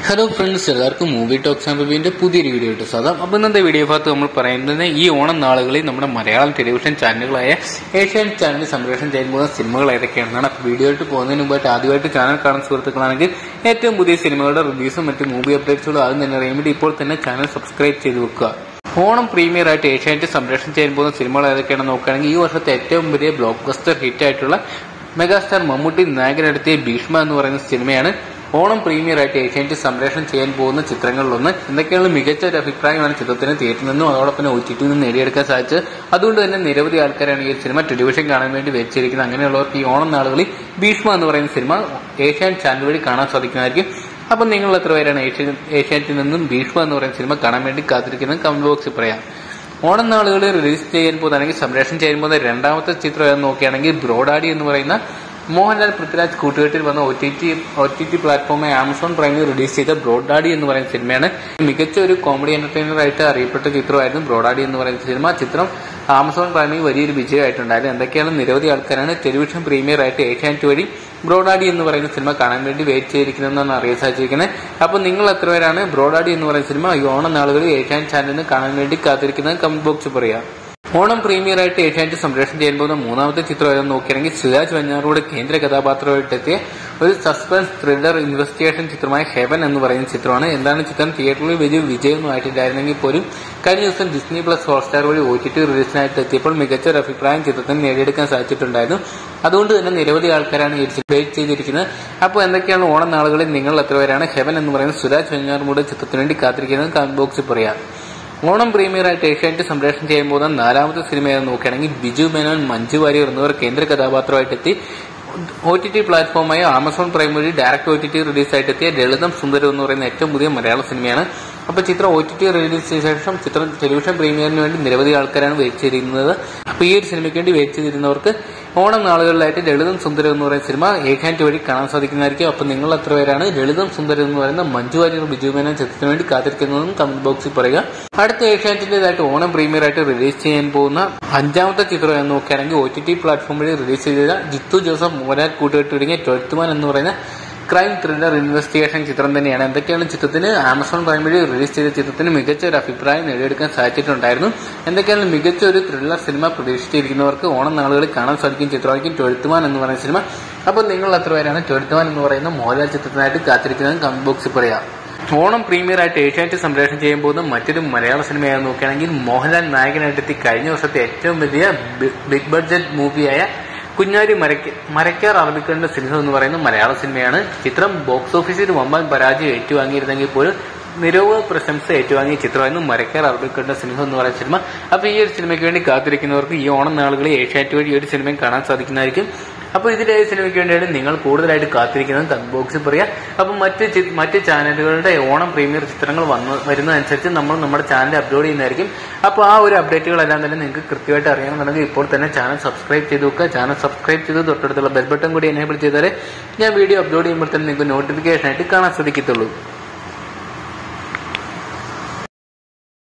hello friends എല്ലാവർക്കും movie talks and റിവ്യൂവിന്റെ പുതിയൊരു വീഡിയോ ഇട്ട് സാധാ അപ്പോൾ ഇന്നത്തെ വീഡിയോ ഭാഗത്ത് നമ്മൾ പറയുന്നത് ഈ ഓണം നാളുകളിൽ നമ്മുടെ മലയാളം ടെലിവിഷൻ ചാനലുകളായ ഏഷ്യൻ ചാനലിൽ സംപ്രേഷണം ചെയ്യാൻ പോകുന്ന സിനിമകൾ ഏതൊക്കെയാണെന്നാണ് അപ്പോൾ വീഡിയോയിട്ട് പോകുന്നതിന് മുമ്പായിട്ട് ആദ്യമായിട്ട് ചാനൽ കാണുന്ന സുഹൃത്തുക്കളാണെങ്കിൽ ഏറ്റവും പുതിയ സിനിമകളുടെ റിവ്യൂസും മറ്റ് മൂവി അപ്ഡേറ്റ്സുകളും ആദ്യം തന്നെ അറിയാൻ വേണ്ടി ഇപ്പോൾ തന്നെ ചാനൽ സബ്സ്ക്രൈബ് ചെയ്ത് വെക്കുക ഓണം പ്രീമിയർ ആയിട്ട് ഏഷ്യാനെറ്റ് സംപ്രേഷണം ചെയ്യാൻ പോകുന്ന സിനിമകൾ ഏതൊക്കെയാണെന്ന് നോക്കുകയാണെങ്കിൽ ഈ വർഷത്തെ ഏറ്റവും വലിയ ബ്ലോക്ക് ബസ്റ്റർ ഹിറ്റ് ആയിട്ടുള്ള മെഗാസ്റ്റാർ മമ്മൂട്ടി നായകനെടുത്തിയ ഭീഷ്മ എന്ന് പറയുന്ന സിനിമയാണ് ഓണം പ്രീമിയർ ആയിട്ട് ഏഷ്യാനെറ്റ് സംപ്രേഷണം ചെയ്യാൻ പോകുന്ന ചിത്രങ്ങളിലൊന്ന് എന്തൊക്കെയാണ് മികച്ച ഒരു അഭിപ്രായമാണ് ചിത്രത്തിന് തിയേറ്ററിൽ നിന്നും അതോടൊപ്പം ഒ ടി നിന്നും നേടിയെടുക്കാൻ സാധിച്ചത് അതുകൊണ്ട് തന്നെ നിരവധി ആൾക്കാരാണ് ഈ സിനിമ ടെലിവിഷൻ കാണാൻ വേണ്ടി വെച്ചിരിക്കുന്നത് അങ്ങനെയുള്ളവർക്ക് ഈ ഓണം നാളുകളിൽ ഭീഷ്മ എന്ന് പറയുന്ന സിനിമ ഏഷ്യാൻ ചാനൽ വഴി കാണാൻ സാധിക്കുന്നതായിരിക്കും അപ്പം നിങ്ങൾ എത്ര പേരാണ് ഏഷ്യ ഏഷ്യാനെറ്റിൽ നിന്നും ഭീഷ്മ എന്ന് പറയുന്ന സിനിമ കാണാൻ വേണ്ടി കാത്തിരിക്കുന്നത് കമന്റ് ബോക്സിൽ പറയാം ഓണം നാളുകളിൽ റിലീസ് ചെയ്യാൻ പോകുന്ന അല്ലെങ്കിൽ സംപ്രേഷണം ചെയ്യാൻ പോകുന്ന രണ്ടാമത്തെ ചിത്രം ഏതെന്ന് നോക്കുകയാണെങ്കിൽ ബ്രോഡാഡി എന്ന് പറയുന്ന മോഹൻലാൽ പൃഥ്വിരാജ് കൂട്ടുകെട്ടിൽ വന്ന O T T O T T പ്ലാറ്റ്ഫോമായ ആമസോൺ പ്രൈമിൽ റിലീസ് ചെയ്ത ബ്രോഡാഡി എന്ന് പറയുന്ന സിനിമയാണ് മികച്ച ഒരു കോമഡി എന്റർടൈനർ ആയിട്ട് അറിയപ്പെട്ട ചിത്രമായിരുന്നു ബ്രോഡാഡി എന്ന് പറയുന്ന സിനിമ ചിത്രം ആമസോൺ പ്രൈമിൽ വലിയൊരു വിജയമായിട്ടുണ്ടായിരുന്നു എന്തൊക്കെയാണ് നിരവധി ആൾക്കാരാണ് ടെലിവിഷൻ പ്രീമിയർ ആയിട്ട് ഏഷ്യാനെറ്റ് വഴി ബ്രോഡാഡി എന്ന് പറയുന്ന സിനിമ കാണാൻ വേണ്ടി വെയിറ്റ് ചെയ്തിരിക്കുന്നതെന്നാണ് അറിയാൻ സാധിച്ചിരിക്കുന്നത് അപ്പോൾ നിങ്ങൾ എത്ര പേരാണ് ബ്രോഡാഡി എന്ന് പറയുന്ന സിനിമ ഈ ഓണം നാളുകളിൽ ഏഷ്യാനെറ്റ് ചാനലിന് കാണാൻ വേണ്ടി കാത്തിരിക്കുന്നത് കമന്റ് ബോക്സിൽ പറയാം ഓണം പ്രീമിയർ ആയിട്ട് ഏഷ്യാനെറ്റ് സംപ്രേഷണം ചെയ്യാൻ പോകുന്ന മൂന്നാമത്തെ ചിത്രം ഏതെന്ന് നോക്കുകയാണെങ്കിൽ സിരാജ് വെഞ്ഞാറോട് കേന്ദ്ര കഥാപാത്രമായിട്ടെത്തിയ ഒരു സസ്പെൻസ് ത്രില്ലർ ഇൻവെസ്റ്റിഗേഷൻ ചിത്രമായ ഹെവൻ എന്ന് പറയുന്ന ചിത്രമാണ് എന്താണ് ചിത്രം തിയേറ്ററിൽ വലിയ വിജയമൊന്നും ആയിട്ടില്ലായിരുന്നെങ്കിൽ പോലും കഴിഞ്ഞ ദിവസം ഡിസ്നി പ്ലസ് ഹോട്ട്സ്റ്റാർ വഴി ഒ ടി ടി റിലീസിനായിട്ട് എത്തിയപ്പോൾ മികച്ച ഒരു അഭിപ്രായം ചിത്രത്തിന് നേടിയെടുക്കാൻ സാധിച്ചിട്ടുണ്ടായിരുന്നു അതുകൊണ്ട് തന്നെ നിരവധി ആൾക്കാരാണ് ഈ വെയിറ്റ് ചെയ്തിരിക്കുന്നത് അപ്പോൾ എന്തൊക്കെയാണ് ഓണം നാളുകളിൽ നിങ്ങൾ എത്ര പേരാണ് ഹെവൻ എന്ന് പറയുന്ന സുരാജ് വെഞ്ഞാറുമൂട് ചിത്രത്തിന് വേണ്ടി കാത്തിരിക്കുന്നത് കമന്റ് ബോക്സിൽ പറയാം ഓണം പ്രീമിയർ ആയിട്ട് ഏഷ്യാനെറ്റ് സംപ്രേഷണം ചെയ്യാൻ പോകുന്ന നാലാമത്തെ സിനിമയെന്ന് നോക്കുകയാണെങ്കിൽ ബിജു മേനോൻ മഞ്ജു വാര്യർ എന്നിവർ കേന്ദ്ര കഥാപാത്രമായിട്ടെത്തി ഒ ടി ടി പ്ലാറ്റ്ഫോമായ ആമസോൺ പ്രൈം വഴി ഡയറക്റ്റ് ഒ ടി ടി റിലീസായിട്ടെത്തിയ ലളിതം സുന്ദരം എന്ന് പറയുന്ന ഏറ്റവും പുതിയ മലയാള സിനിമയാണ് അപ്പോൾ ചിത്രം ഒ ടി ടി റിലീസ് ചെയ്ത ശേഷം ചിത്രം ടെലിവിഷൻ പ്രീമിയറിന് വേണ്ടി നിരവധി ആൾക്കാരാണ് വെയിറ്റ് ചെയ്തിരുന്നത് അപ്പോൾ ഈ ഒരു സിനിമയ്ക്ക് വേണ്ടി വെയിറ്റ് ചെയ്തിരുന്നവർക്ക് ഓണം നാളുകളിലായിട്ട് ലളിതം സുന്ദരം എന്ന് പറയുന്ന സിനിമ ഏഷ്യാനെറ്റ് വഴി കാണാൻ സാധിക്കുന്നതായിരിക്കും അപ്പോൾ നിങ്ങൾ എത്ര പേരാണ് ലളിതം സുന്ദരം എന്ന് പറയുന്ന മഞ്ജു വാര്യർ ബിജു മേനോൻ ചിത്രത്തിന് വേണ്ടി കാത്തിരിക്കുന്നതെന്നും കമന്റ് ബോക്സിൽ പറയുക അടുത്ത ഏഷ്യാനെറ്റിന്റേതായിട്ട് ഓണം പ്രീമിയർ ആയിട്ട് റിലീസ് ചെയ്യാൻ പോകുന്ന അഞ്ചാമത്തെ ചിത്രം എന്ന് നോക്കുകയാണെങ്കിൽ ഒ ടി ടി പ്ലാറ്റ്ഫോം വഴി റിലീസ് ചെയ്ത ജിത്തു ജോസഫ് മോഹൻലാൽ കൂട്ടുകെട്ട് തുടങ്ങിയ ട്വൽത്ത് മാൻ എന്ന് പറയുന്ന ക്രൈം ത്രില്ലർ ഇൻവെസ്റ്റിഗേഷൻ ചിത്രം തന്നെയാണ് എന്തൊക്കെയാണ് ചിത്രത്തിന് ആമസോൺ പ്രൈം വഴി റിലീസ് ചെയ്ത ചിത്രത്തിന് മികച്ച ഒരു അഭിപ്രായം നേടിയെടുക്കാൻ സാധിച്ചിട്ടുണ്ടായിരുന്നു എന്തൊക്കെയാണ് മികച്ച ഒരു ത്രില്ലർ സിനിമ പ്രതീക്ഷിച്ചിരിക്കുന്നവർക്ക് ഓണം നാളുകളിൽ കാണാൻ സാധിക്കും ചിത്രമായിരിക്കും ട്വൽത്തുമാൻ എന്ന് പറയുന്ന സിനിമ അപ്പോൾ നിങ്ങൾ എത്ര പേരാണ് ട്വൽത്തുമാൻ എന്ന് പറയുന്ന മോഹൻലാൽ ചിത്രത്തിനായിട്ട് കാത്തിരിക്കുന്നത് കമന്റ് ബോക്സിൽ പറയാം ഓണം പ്രീമിയർ ആയിട്ട് ഏഷ്യാനെറ്റ് സംപ്രേഷണം ചെയ്യാൻ പോകുന്ന മറ്റൊരു മലയാള സിനിമയായി നോക്കുകയാണെങ്കിൽ മോഹൻലാൽ നായകനായിട്ടെത്തി കഴിഞ്ഞ വർഷത്തെ ഏറ്റവും വലിയ ബിഗ് ബഡ്ജറ്റ് മൂവിയായ കുഞ്ഞാരി മരക്ക മരക്കാർ അറബിക്കലിന്റെ സിനിമ എന്ന് പറയുന്ന മലയാള സിനിമയാണ് ചിത്രം ബോക്സ് ഓഫീസിൽ വമ്പാൻ പരാജയം ഏറ്റുവാങ്ങിയിരുന്നെങ്കിൽ പോലും നിരവധി പ്രശംസ ഏറ്റുവാങ്ങിയ ചിത്രമായിരുന്നു മരക്കാർ അറബിക്കലിന്റെ സിനിമ എന്ന് പറയുന്ന സിനിമ അപ്പൊ ഈ ഒരു സിനിമയ്ക്ക് വേണ്ടി കാത്തിരിക്കുന്നവർക്ക് ഈ ഓണം നാളുകളിൽ ഏഷ്യാനെറ്റ് വഴി ഈ ഒരു സിനിമയും കാണാൻ സാധിക്കുന്നതായിരിക്കും അപ്പോൾ ഇതിലെ സിനിമയ്ക്ക് വേണ്ടിയാണ് നിങ്ങൾ കൂടുതലായിട്ട് കാത്തിരിക്കുന്നത് കമന്റ് ബോക്സിൽ പറയാം അപ്പം മറ്റ് ചി- മറ്റ് ചാനലുകളുടെ ഓണം പ്രീമിയർ ചിത്രങ്ങൾ വന്നു വരുന്നതനുസരിച്ച് നമ്മൾ നമ്മുടെ ചാനൽ അപ്ലോഡ് ചെയ്യുന്നതായിരിക്കും അപ്പോൾ ആ ഒരു അപ്ഡേറ്റുകളെല്ലാം തന്നെ നിങ്ങൾക്ക് കൃത്യമായിട്ട് അറിയണമെന്നുണ്ടെങ്കിൽ ഇപ്പോൾ തന്നെ ചാനൽ സബ്സ്ക്രൈബ് ചെയ്ത് വെക്കുക ചാനൽ സബ്സ്ക്രൈബ് ചെയ്ത് തൊട്ടടുത്തുള്ള ബെൽ ബട്ടൺ കൂടി എനേബിൾ ചെയ്താലേ ഞാൻ വീഡിയോ അപ്ലോഡ് ചെയ്യുമ്പോൾ തന്നെ നിങ്ങൾക്ക് നോട്ടിഫിക്കേഷൻ ആയിട്ട് കാണാൻ സാധിക്കത്തുള്ളൂ